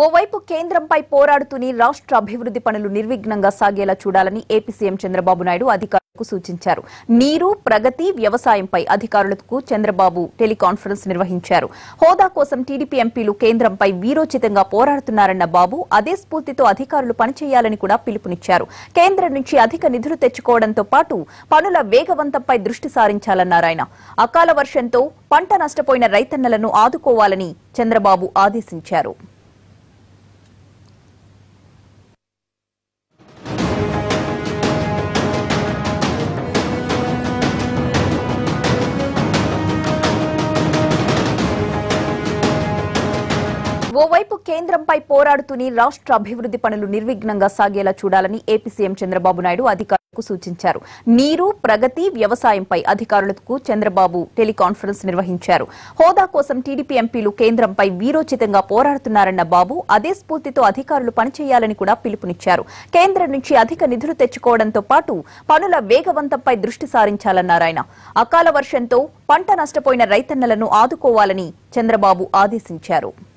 ఓవైపు కేంద్రంపై పోరాడుతూనే రాష్ట్ర అభివృద్ధి పనులు నిర్విఘ్నంగా సాగేలా చూడాలని ఏపీ సీఎం చంద్రబాబు నాయుడు అధికారులకు సూచించారు నీరు ప్రగతి వ్యవసాయంపై అధికారులకు చంద్రబాబు టెలికాన్ఫరెన్స్ నిర్వహించారు హోదా కోసం టీడీపీ ఎంపీలు కేంద్రంపై వీరోచితంగా పోరాడుతున్నారన్న బాబు అదే స్ఫూర్తితో అధికారులు పనిచేయాలని కూడా పిలుపునిచ్చారు కేంద్రం నుంచి అధిక నిధులు తెచ్చుకోవడంతో పాటు పనుల వేగవంతంపై దృష్టి సారించాలన్నారు ఆయన అకాల వర్షంతో పంట నష్టపోయిన రైతన్నలను ఆదుకోవాలని చంద్రబాబు ఆదేశించారు ఓవైపు కేంద్రంపై పోరాడుతూనే రాష్ట్ర అభివృద్ధి పనులు నిర్విఘ్నంగా సాగేలా చూడాలని ఏపీ సీఎం చంద్రబాబు నాయుడు అధికారులకు సూచించారు నీరు ప్రగతి వ్యవసాయంపై అధికారులకు చంద్రబాబు టెలికాన్ఫరెన్స్ నిర్వహించారు హోదా కోసం టీడీపీ ఎంపీలు కేంద్రంపై వీరోచితంగా పోరాడుతున్నారన్న బాబు అదే స్ఫూర్తితో అధికారులు పనిచేయాలని కూడా పిలుపునిచ్చారు కేంద్రం నుంచి అధిక నిధులు తెచ్చుకోవడంతో పాటు పనుల వేగవంతంపై దృష్టి సారించాలన్నారు ఆయన అకాల వర్షంతో పంట నష్టపోయిన రైతన్నలను ఆదుకోవాలని చంద్రబాబు ఆదేశించారు